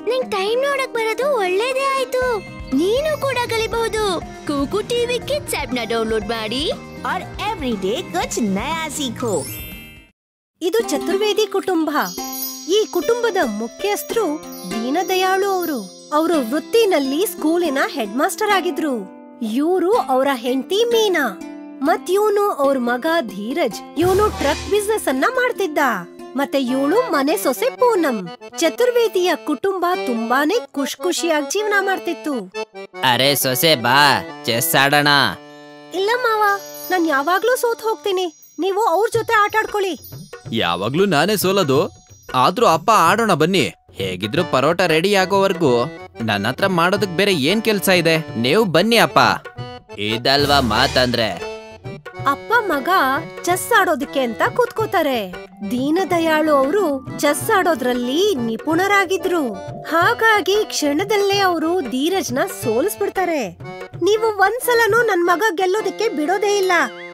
ನಿಂಗ್ ಟೈಮ್ ನೋಡಕ್ ಬರೋದು ಒಳ್ಳೇದೇ ಆಯ್ತು ನೀನು ಕೂಡ ಕಲಿಬಹುದು ಕೂಕು ಟಿವಿ ಕಿಡ್ಸ್ ಆಪ್ ನ ಡೌನ್ಲೋಡ್ ಮಾಡಿ और एवरीडे कुछ नया सीखो ಇದು ಚತುರ್ವೇದಿ ಕುಟುಂಬ ಈ ಕುಟುಂಬದ ಮುಖ್ಯಸ್ಥರು ದೀನದಯಾಳು ಅವರು ಅವರು ವೃತ್ತಿನಲ್ಲಿ ಸ್ಕೂಲಿನ ಹೆಡ್ ಮಾಸ್ಟರ್ ಆಗಿದ್ರು ಇವ್ರು ಅವರ ಹೆಂಡತಿ ಮೀನಾ ಮತ್ ಇವನು ಅವ್ರ ಮಗ ಧೀರಜ್ ಇವನು ಟ್ರಕ್ ಬಿಸ್ನೆಸ್ ಅನ್ನ ಮಾಡ್ತಿದ್ದ ಮತ್ತೆ ಇವಳು ಮನೆ ಸೊಸೆ ಪೂನಂ ಚತುರ್ವೇದಿಯ ಕುಟುಂಬ ತುಂಬಾನೇ ಖುಷ್ ಖುಷಿಯಾಗಿ ಜೀವನ ಮಾಡ್ತಿತ್ತು ಅರೆ ಸೊಸೆ ಬಾ ಚೆಸ್ ಆಡೋಣ ಇಲ್ಲ ಮಾವ ನಾನ್ ಯಾವಾಗ್ಲೂ ಸೋತ್ ಹೋಗ್ತೀನಿ ನೀವು ಅವ್ರ ಜೊತೆ ಆಟ ಆಡ್ಕೊಳ್ಳಿ ಯಾವಾಗ್ಲೂ ನಾನೇ ಸೋಲೋದು ಆದ್ರೂ ಅಪ್ಪ ಆಡೋಣ ಬನ್ನಿ ಹೇಗಿದ್ರು ಪರೋಟ ರೆಡಿ ಆಗೋವರ್ಗೂ ನನ್ನ ಹತ್ರ ಮಾಡೋದಕ್ ಬೇರೆ ಏನ್ ಕೆಲ್ಸ ಇದೆ ನೀವು ಬನ್ನಿ ಅಪ್ಪ ಇದಲ್ವಾ ಮಾತಂದ್ರೆ ಅಪ್ಪ ಮಗ ಚೆಸ್ ಆಡೋದಕ್ಕೆ ಅಂತ ಕೂತ್ಕೋತಾರೆ ದೀನದಯಾಳು ಅವರು ಚೆಸ್ ಆಡೋದ್ರಲ್ಲಿ ನಿಪುಣರಾಗಿದ್ರು ಹಾಗಾಗಿ ಕ್ಷಣದಲ್ಲೇ ಅವರು ಧೀರಜ್ನ ಸೋಲಿಸ್ಬಿಡ್ತಾರೆ ನೀವು ಒಂದ್ಸಲನೂ ನನ್ ಮಗ ಗೆಲ್ಲೋದಕ್ಕೆ ಬಿಡೋದೇ ಇಲ್ಲ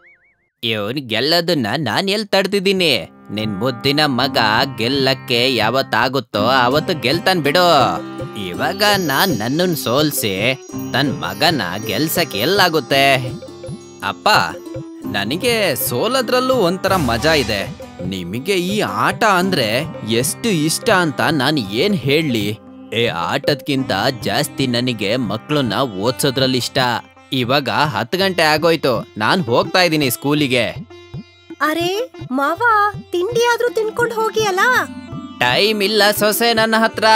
ಇವನ್ ಗೆಲ್ಲೋದನ್ನ ನಾನ್ ಎಲ್ ತಡ್ತಿದ್ದೀನಿ ನಿನ್ ಮುದ್ದಿನ ಮಗ ಗೆಲ್ಲಕ್ಕೆ ಯಾವತ್ತಾಗುತ್ತೋ ಅವತ್ತು ಗೆಲ್ತಾನ್ ಬಿಡು ಇವಾಗ ನಾನ್ ನನ್ನನ್ ಸೋಲ್ಸಿ ತನ್ ಮಗನ ಗೆಲ್ಸಕ್ ಎಲ್ಲಾಗುತ್ತೆ ಅಪ್ಪ ನನಗೆ ಸೋಲದ್ರಲ್ಲೂ ಒಂಥರ ಮಜಾ ಇದೆ ನಿಮಗೆ ಈ ಆಟ ಅಂದ್ರೆ ಎಷ್ಟು ಇಷ್ಟ ಅಂತ ನಾನು ಏನ್ ಹೇಳಿ ಏ ಆಟದ್ಕಿಂತ ಜಾಸ್ತಿ ನನಗೆ ಮಕ್ಳನ್ನ ಓದ್ಸೋದ್ರಲ್ಲಿ ಇಷ್ಟ ಇವಾಗ ಹತ್ತು ಗಂಟೆ ಆಗೋಯ್ತು ನಾನ್ ಹೋಗ್ತಾ ಇದ್ದೀನಿ ಸ್ಕೂಲಿಗೆ ಅರೆ ಮಾವ ತಿಂಡಿ ಆದ್ರೂ ತಿನ್ಕೊಂಡ್ ಹೋಗಿ ಅಲ್ಲ ಟೈಮ್ ಇಲ್ಲ ಸೊಸೆ ನನ್ನ ಹತ್ರ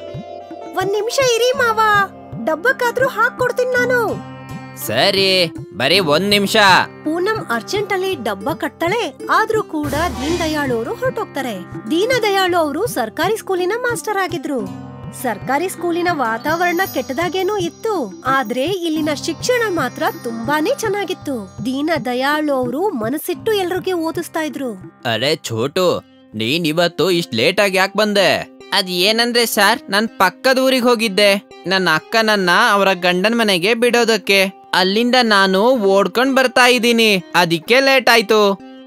ಒಂದ್ ನಿಮಿಷ ಇರಿ ಮಾವ ಡಬ್ಬಕ್ಕಾದ್ರೂ ಹಾಕೊಡ್ತೀನಿ ನಾನು ಸರಿ ಬರೀ ಒಂದ್ ನಿಮಿಷ ಪೂನಂ ಅರ್ಜೆಂಟ್ ಅಲ್ಲಿ ಡಬ್ಬ ಕಟ್ತಾಳೆ ಆದ್ರೂ ಕೂಡ ದೀನ್ ದಯಾಳು ಅವರು ಹೊರಟೋಗ್ತಾರೆ ದೀನ ದಯಾಳು ಅವರು ಸರ್ಕಾರಿ ಸ್ಕೂಲಿನ ಮಾಸ್ಟರ್ ಆಗಿದ್ರು ಸರ್ಕಾರಿ ಸ್ಕೂಲಿನ ವಾತಾವರಣ ಕೆಟ್ಟದಾಗೇನೂ ಇತ್ತು ಆದ್ರೆ ಇಲ್ಲಿನ ಶಿಕ್ಷಣ ಮಾತ್ರ ತುಂಬಾನೇ ಚೆನ್ನಾಗಿತ್ತು ದೀನ ದಯಾಳು ಅವರು ಮನಸ್ಸಿಟ್ಟು ಎಲ್ರಿಗೆ ಓದಿಸ್ತಾ ಇದ್ರು ಅರೆ ಛೋಟು ನೀನ್ ಇವತ್ತು ಇಷ್ಟ್ ಲೇಟ್ ಆಗಿ ಯಾಕೆ ಬಂದೆ ಅದ್ ಏನಂದ್ರೆ ಸರ್ ನನ್ ಪಕ್ಕದ ಊರಿಗೆ ಹೋಗಿದ್ದೆ ನನ್ನ ಅಕ್ಕನನ್ನ ಅವರ ಗಂಡನ ಮನೆಗೆ ಬಿಡೋದಕ್ಕೆ ಅಲ್ಲಿಂದ ನಾನು ಓಡ್ಕೊಂಡ್ ಬರ್ತಾ ಇದ್ದೀನಿ ಅದಕ್ಕೆ ಲೇಟ್ ಆಯ್ತು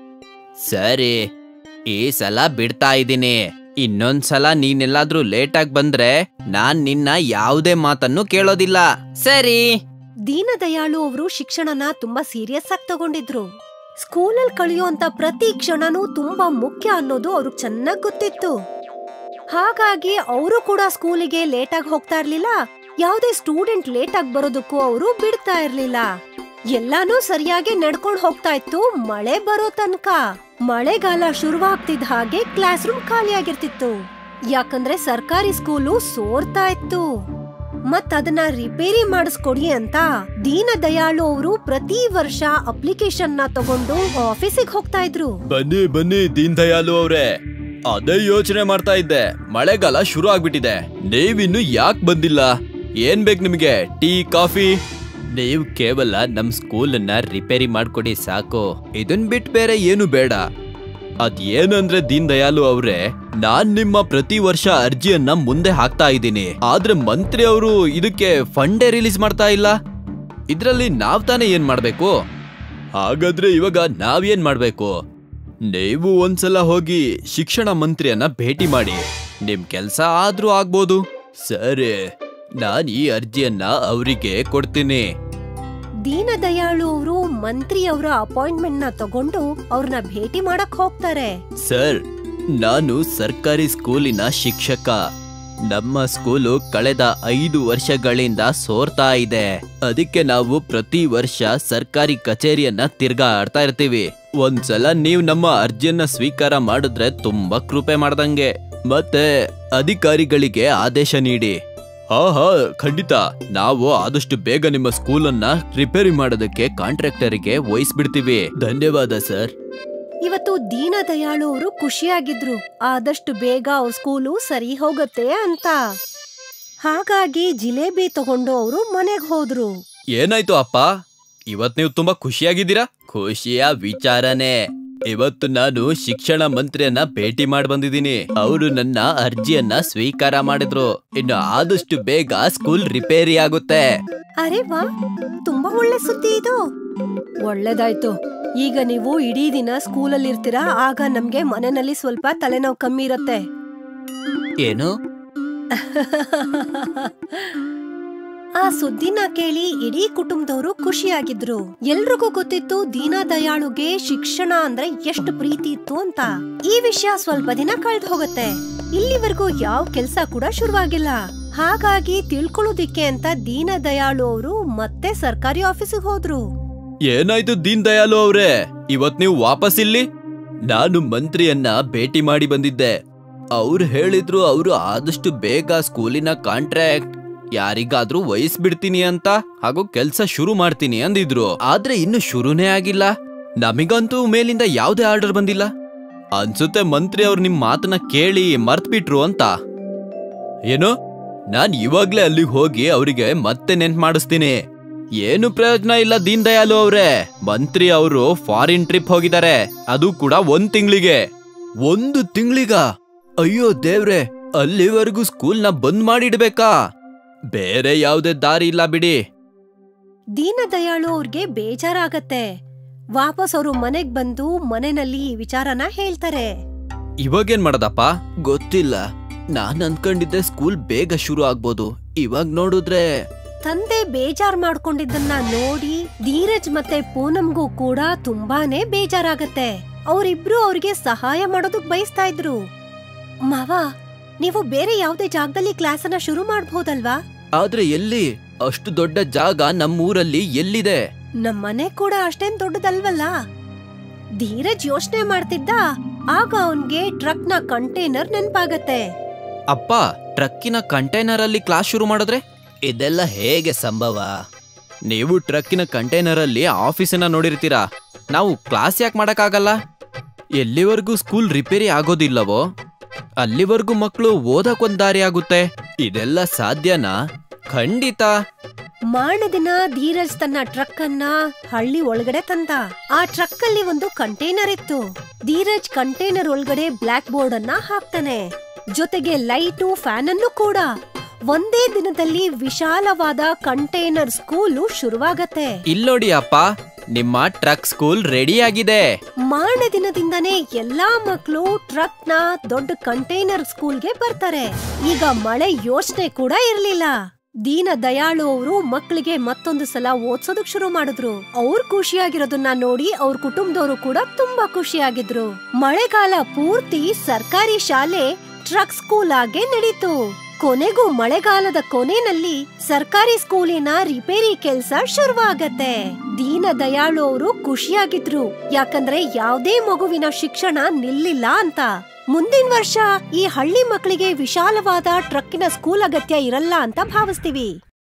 ಸರಿ ಈ ಸಲ ಬಿಡ್ತಾ ಇದ್ದೀನಿ ಇನ್ನೊಂದ್ಸಲ ನೀನೆಲ್ಲಾದ್ರೂ ಲೇಟ್ ಆಗಿ ಬಂದ್ರೆ ನಾನ್ ನಿನ್ನ ಯಾವುದೇ ಮಾತನ್ನು ಕೇಳೋದಿಲ್ಲ ಸರಿ ದೀನ ದಯಾಳು ಅವರು ಶಿಕ್ಷಣನ ತುಂಬಾ ಸೀರಿಯಸ್ ಆಗಿ ತಗೊಂಡಿದ್ರು ಸ್ಕೂಲಲ್ಲಿ ಕಳೆಯುವಂತ ಪ್ರತಿ ಕ್ಷಣನೂ ತುಂಬಾ ಮುಖ್ಯ ಅನ್ನೋದು ಅವ್ರಿಗೆ ಚೆನ್ನಾಗ್ ಗೊತ್ತಿತ್ತು ಹಾಗಾಗಿ ಅವರು ಕೂಡ ಸ್ಕೂಲಿಗೆ ಲೇಟ್ ಆಗಿ ಹೋಗ್ತಾ ಇರ್ಲಿಲ್ಲ ಯಾವುದೇ ಸ್ಟೂಡೆಂಟ್ ಲೇಟ್ ಆಗಿ ಬರೋದಕ್ಕೂ ಅವರು ಬಿಡ್ತಾ ಇರ್ಲಿಲ್ಲ ಎಲ್ಲಾನು ಸರಿಯಾಗಿ ನಡ್ಕೊಂಡ್ ಹೋಗ್ತಾ ಇತ್ತು ಮಳೆ ಬರೋ ತನಕ ಮಳೆಗಾಲ ಶುರುವಾಗ್ತಿದ್ದ ಹಾಗೆ ಕ್ಲಾಸ್ ರೂಮ್ ಖಾಲಿಯಾಗಿರ್ತಿತ್ತು ಯಾಕಂದ್ರೆ ಸರ್ಕಾರಿ ಸ್ಕೂಲು ಸೋರ್ತಾ ಇತ್ತು ಮತ್ ಅದನ್ನ ರಿಪೇರಿ ಮಾಡಿಸ್ಕೊಡಿ ಅಂತ ದೀನ ದಯಾಳು ಅವರು ಪ್ರತಿ ವರ್ಷ ಅಪ್ಲಿಕೇಶನ್ ನ ತಗೊಂಡು ಆಫೀಸಿಗೆ ಹೋಗ್ತಾ ಇದ್ರು ಬನ್ನಿ ಬನ್ನಿ ದೀನ್ ದಯಾಲು ಅವ್ರೆ ಅದೇ ಯೋಚನೆ ಮಾಡ್ತಾ ಇದ್ದೆ ಮಳೆಗಾಲ ಶುರು ಆಗ್ಬಿಟ್ಟಿದೆ ನೀವಿನ್ನು ಯಾಕೆ ಬಂದಿಲ್ಲ ಏನ್ ಬೇಕು ನಿಮಗೆ ಟೀ ಕಾಫಿ ನೀವು ಕೇವಲ ನಮ್ ಸ್ಕೂಲನ್ನ ರಿಪೇರಿ ಮಾಡ್ಕೊಡಿ ಸಾಕು ಇದನ್ ಬಿಟ್ ಬೇರೆ ಏನು ಬೇಡ ಅದ್ ಏನಂದ್ರೆ ದೀನ್ ದಯಾಲು ಅವ್ರೆ ನಾನ್ ನಿಮ್ಮ ಪ್ರತಿ ವರ್ಷ ಅರ್ಜಿಯನ್ನ ಮುಂದೆ ಹಾಕ್ತಾ ಇದ್ದೀನಿ ಆದ್ರೆ ಮಂತ್ರಿ ಅವರು ಇದಕ್ಕೆ ಫಂಡೇ ರಿಲೀಸ್ ಮಾಡ್ತಾ ಇಲ್ಲ ಇದ್ರಲ್ಲಿ ನಾವ್ ತಾನೇ ಏನ್ ಮಾಡ್ಬೇಕು ಹಾಗಾದ್ರೆ ಇವಾಗ ನಾವೇನ್ ಮಾಡ್ಬೇಕು ನೀವು ಒಂದ್ಸಲ ಹೋಗಿ ಶಿಕ್ಷಣ ಮಂತ್ರಿಯನ್ನ ಭೇಟಿ ಮಾಡಿ ನಿಮ್ ಕೆಲ್ಸ ಆದ್ರೂ ಆಗ್ಬೋದು ಸರಿ ನಾನ್ ಈ ಅರ್ಜಿಯನ್ನ ಅವರಿಗೆ ಕೊಡ್ತೀನಿ ದೀನ ದಯಾಳು ಅವರು ಮಂತ್ರಿ ಅವರ ಅಪಾಯಿಂಟ್ಮೆಂಟ್ ನ ತಗೊಂಡು ಅವ್ರನ್ನ ಭೇಟಿ ಮಾಡಕ್ ಹೋಗ್ತಾರೆ ಸರ್ ನಾನು ಸರ್ಕಾರಿ ಸ್ಕೂಲಿನ ಶಿಕ್ಷಕ ನಮ್ಮ ಸ್ಕೂಲು ಕಳೆದ ಐದು ವರ್ಷಗಳಿಂದ ಸೋರ್ತಾ ಇದೆ ಅದಕ್ಕೆ ನಾವು ಪ್ರತಿ ವರ್ಷ ಸರ್ಕಾರಿ ಕಚೇರಿಯನ್ನ ತಿರ್ಗಾ ಆಡ್ತಾ ಇರ್ತೀವಿ ಒಂದ್ಸಲ ನೀವು ನಮ್ಮ ಅರ್ಜಿಯನ್ನ ಸ್ವೀಕಾರ ಮಾಡಿದ್ರೆ ತುಂಬಾ ಕೃಪೆ ಮಾಡ್ದಂಗೆ ಮತ್ತೆ ಅಧಿಕಾರಿಗಳಿಗೆ ಆದೇಶ ನೀಡಿ ಹಾ ಹಾ ಖಂಡಿತ ನಾವು ಆದಷ್ಟು ಬೇಗ ನಿಮ್ಮ ಸ್ಕೂಲನ್ನ ರಿಪೇರಿ ಮಾಡೋದಕ್ಕೆ ಕಾಂಟ್ರಾಕ್ಟರಿಗೆ ವಹಿಸ್ಬಿಡ್ತೀವಿ ಧನ್ಯವಾದ ಸರ್ ಇವತ್ತು ದೀನ ದಯಾಳು ಅವರು ಖುಷಿಯಾಗಿದ್ರು ಆದಷ್ಟು ಬೇಗ ಅವ್ರ ಸ್ಕೂಲು ಸರಿ ಹೋಗತ್ತೆ ಅಂತ ಹಾಗಾಗಿ ಜಿಲೇಬಿ ತಗೊಂಡು ಅವರು ಮನೆಗ್ ಹೋದ್ರು ಏನಾಯ್ತು ಅಪ್ಪ ಇವತ್ ನೀವು ತುಂಬಾ ಖುಷಿಯಾಗಿದ್ದೀರಾ ಖುಷಿಯ ವಿಚಾರನೇ ಇವತ್ತು ನಾನು ಶಿಕ್ಷಣ ಮಂತ್ರಿಯನ್ನ ಭೇಟಿ ಮಾಡಿ ಬಂದಿದ್ದೀನಿ ಅವರು ನನ್ನ ಅರ್ಜಿಯನ್ನ ಸ್ವೀಕಾರ ಮಾಡಿದ್ರು ಇನ್ನು ಆದಷ್ಟು ಬೇಗ ಸ್ಕೂಲ್ ರಿಪೇರಿ ಆಗುತ್ತೆ ಅರೆ ವಾ ತುಂಬಾ ಒಳ್ಳೆ ಸುದ್ದಿ ಇದು ಒಳ್ಳೇದಾಯ್ತು ಈಗ ನೀವು ಇಡೀ ದಿನ ಸ್ಕೂಲಲ್ಲಿ ಇರ್ತೀರಾ ಆಗ ನಮ್ಗೆ ಮನೆಯಲ್ಲಿ ಸ್ವಲ್ಪ ತಲೆನೋವು ಕಮ್ಮಿ ಇರತ್ತೆ ಏನು ಆ ಸುದ್ದಿನ ಕೇಳಿ ಇಡೀ ಕುಟುಂಬದವರು ಖುಷಿಯಾಗಿದ್ರು ಎಲ್ರಿಗೂ ಗೊತ್ತಿತ್ತು ದೀನದಯಾಳುಗೆ ಶಿಕ್ಷಣ ಅಂದ್ರೆ ಎಷ್ಟು ಪ್ರೀತಿ ಇತ್ತು ಅಂತ ಈ ವಿಷಯ ಸ್ವಲ್ಪ ದಿನ ಕಳೆದು ಹೋಗುತ್ತೆ ಇಲ್ಲಿವರೆಗೂ ಯಾವ ಕೆಲ್ಸ ಕೂಡ ಶುರುವಾಗಿಲ್ಲ ಹಾಗಾಗಿ ತಿಳ್ಕೊಳ್ಳೋದಿಕ್ಕೆ ಅಂತ ದೀನದಯಾಳು ಅವರು ಮತ್ತೆ ಸರ್ಕಾರಿ ಆಫೀಸಿಗೆ ಹೋದ್ರು ಏನಾಯ್ತು ದೀನ್ ದಯಾಲು ಅವ್ರೆ ಇವತ್ ನೀವು ವಾಪಸ್ ಇಲ್ಲಿ ನಾನು ಮಂತ್ರಿಯನ್ನ ಭೇಟಿ ಮಾಡಿ ಬಂದಿದ್ದೆ ಅವ್ರು ಹೇಳಿದ್ರು ಅವರು ಆದಷ್ಟು ಬೇಗ ಸ್ಕೂಲಿನ ಕಾಂಟ್ರಾಕ್ಟ್ ಯಾರಿಗಾದ್ರೂ ವಹಿಸ್ಬಿಡ್ತೀನಿ ಅಂತ ಹಾಗೂ ಕೆಲ್ಸ ಶುರು ಮಾಡ್ತೀನಿ ಅಂದಿದ್ರು ಆದ್ರೆ ಇನ್ನು ಶುರುನೇ ಆಗಿಲ್ಲ ನಮಿಗಂತೂ ಮೇಲಿಂದ ಯಾವ್ದೇ ಆರ್ಡರ್ ಬಂದಿಲ್ಲ ಅನ್ಸುತ್ತೆ ಮಂತ್ರಿ ಅವ್ರು ನಿಮ್ ಮಾತನ್ನ ಕೇಳಿ ಮರ್ತ್ಬಿಟ್ರು ಅಂತ ಏನು ನಾನ್ ಇವಾಗ್ಲೇ ಅಲ್ಲಿಗೆ ಹೋಗಿ ಅವರಿಗೆ ಮತ್ತೆ ನೆನ್ಪ್ ಮಾಡಿಸ್ತೀನಿ ಏನು ಪ್ರಯೋಜನ ಇಲ್ಲ ದೀನ್ ದಯಾಲು ಅವ್ರೆ ಮಂತ್ರಿ ಅವರು ಫಾರಿನ್ ಟ್ರಿಪ್ ಹೋಗಿದ್ದಾರೆ ಅದು ಕೂಡ ಒಂದ್ ತಿಂಗಳಿಗೆ ಒಂದು ತಿಂಗಳಿಗ ಅಯ್ಯೋ ದೇವ್ರೆ ಅಲ್ಲಿವರೆಗೂ ಸ್ಕೂಲ್ನ ಬಂದ್ ಮಾಡಿಡ್ಬೇಕಾ ಬೇರೆ ಯಾವ್ದೇ ದಾರಿ ಇಲ್ಲ ಬಿಡಿ ದೀನದಯಾಳು ಅವ್ರಿಗೆ ಬೇಜಾರಾಗತ್ತೆ ವಾಪಸ್ ಅವರು ಮನೆಗ್ ಬಂದು ಮನೆಯಲ್ಲಿ ಈ ವಿಚಾರನ ಹೇಳ್ತಾರೆ ಇವಾಗೇನ್ ಮಾಡೋದಪ್ಪ ಗೊತ್ತಿಲ್ಲ ನಾನ್ ಅನ್ಕೊಂಡಿದ್ದೆ ಸ್ಕೂಲ್ ಬೇಗ ಶುರು ಆಗ್ಬೋದು ಇವಾಗ ನೋಡಿದ್ರೆ ತಂದೆ ಬೇಜಾರ್ ಮಾಡ್ಕೊಂಡಿದ್ದನ್ನ ನೋಡಿ ಧೀರಜ್ ಮತ್ತೆ ಪೂನಂಗೂ ಕೂಡ ತುಂಬಾನೇ ಬೇಜಾರಾಗತ್ತೆ ಅವರಿಬ್ರು ಅವ್ರಿಗೆ ಸಹಾಯ ಮಾಡೋದಕ್ ಬಯಸ್ತಾ ಇದ್ರು ಮಾವ ನೀವು ಬೇರೆ ಯಾವ್ದೇ ಜಾಗದಲ್ಲಿ ಕ್ಲಾಸನ್ನ ಶುರು ಮಾಡ್ಬೋದಲ್ವಾ ಆದ್ರೆ ಎಲ್ಲಿ ಅಷ್ಟು ದೊಡ್ಡ ಜಾಗ ನಮ್ಮೂರಲ್ಲಿ ಎಲ್ಲಿದೆ ನಮ್ಮನೆ ಕೂಡ ಅಷ್ಟೇನ್ ದೊಡ್ಡದಲ್ವಲ್ಲ ಧೀರಜ್ ಯೋಚನೆ ಮಾಡ್ತಿದ್ದ ಆಗ ಅವನ್ಗೆ ಟ್ರಕ್ನ ಕಂಟೈನರ್ ನೆನ್ಪಾಗತ್ತೆ ಅಪ್ಪ ಟ್ರಕ್ಕಿನ ಕಂಟೈನರ್ ಅಲ್ಲಿ ಕ್ಲಾಸ್ ಶುರು ಮಾಡಿದ್ರೆ ಇದೆಲ್ಲ ಹೇಗೆ ಸಂಭವ ನೀವು ಟ್ರಕ್ಕಿನ ಕಂಟೈನರ್ ಅಲ್ಲಿ ಆಫೀಸನ್ನ ನೋಡಿರ್ತೀರಾ ನಾವು ಕ್ಲಾಸ್ ಯಾಕೆ ಮಾಡಕ್ಕಾಗಲ್ಲ ಎಲ್ಲಿವರೆಗೂ ಸ್ಕೂಲ್ ರಿಪೇರಿ ಆಗೋದಿಲ್ಲವೋ ಅಲ್ಲಿವರೆಗೂ ಮಕ್ಕಳು ಓದಕ್ಕೊಂದ್ ದಾರಿ ಆಗುತ್ತೆ ಇದೆಲ್ಲ ಸಾಧ್ಯನಾ ಖಂಡಿತ ಮಾರನೇ ದಿನ ಧೀರಜ್ ತನ್ನ ಟ್ರಕ್ ಅನ್ನ ಹಳ್ಳಿ ಒಳಗಡೆ ತಂದ ಆ ಟ್ರಕ್ ಅಲ್ಲಿ ಒಂದು ಕಂಟೈನರ್ ಇತ್ತು ಧೀರಜ್ ಕಂಟೈನರ್ ಒಳಗಡೆ ಬ್ಲಾಕ್ ಬೋರ್ಡ್ ಅನ್ನ ಹಾಕ್ತಾನೆ ಜೊತೆಗೆ ಲೈಟು ಫ್ಯಾನ್ ಅನ್ನು ಕೂಡ ಒಂದೇ ದಿನದಲ್ಲಿ ವಿಶಾಲವಾದ ಕಂಟೈನರ್ ಸ್ಕೂಲು ಶುರುವಾಗತ್ತೆ ಇಲ್ಲೋಡಿ ಅಪ್ಪ ನಿಮ್ಮ ಟ್ರಕ್ ಸ್ಕೂಲ್ ರೆಡಿ ಆಗಿದೆ ಮಾರನೇ ದಿನದಿಂದನೇ ಎಲ್ಲಾ ಮಕ್ಕಳು ಟ್ರಕ್ ನ ದೊಡ್ಡ ಕಂಟೈನರ್ ಸ್ಕೂಲ್ಗೆ ಬರ್ತಾರೆ ಈಗ ಮಳೆ ಯೋಚನೆ ಕೂಡ ಇರ್ಲಿಲ್ಲ ದೀನ ದಯಾಳು ಅವರು ಮಕ್ಕಳಿಗೆ ಮತ್ತೊಂದು ಸಲ ಓದ್ಸೋದಕ್ ಶುರು ಮಾಡಿದ್ರು ಅವ್ರು ಖುಷಿಯಾಗಿರೋದನ್ನ ನೋಡಿ ಅವ್ರ ಕುಟುಂಬದವರು ಕೂಡ ತುಂಬಾ ಖುಷಿಯಾಗಿದ್ರು ಮಳೆಗಾಲ ಪೂರ್ತಿ ಸರ್ಕಾರಿ ಶಾಲೆ ಟ್ರಕ್ ಸ್ಕೂಲ್ ಆಗೇ ನಡೀತು ಕೊನೆಗೂ ಮಳೆಗಾಲದ ಕೊನೆಯಲ್ಲಿ ಸರ್ಕಾರಿ ಸ್ಕೂಲಿನ ರಿಪೇರಿ ಕೆಲ್ಸ ಶುರುವಾಗತ್ತೆ ದೀನ ದಯಾಳು ಅವರು ಖುಷಿಯಾಗಿದ್ರು ಯಾಕಂದ್ರೆ ಯಾವ್ದೇ ಮಗುವಿನ ಶಿಕ್ಷಣ ನಿಲ್ಲಿಲ್ಲ ಅಂತ ಮುಂದಿನ ವರ್ಷ ಈ ಹಳ್ಳಿ ಮಕ್ಕಳಿಗೆ ವಿಶಾಲವಾದ ಟ್ರಕ್ಕಿನ ಸ್ಕೂಲ್ ಅಗತ್ಯ ಇರಲ್ಲ ಅಂತ ಭಾವಿಸ್ತೀವಿ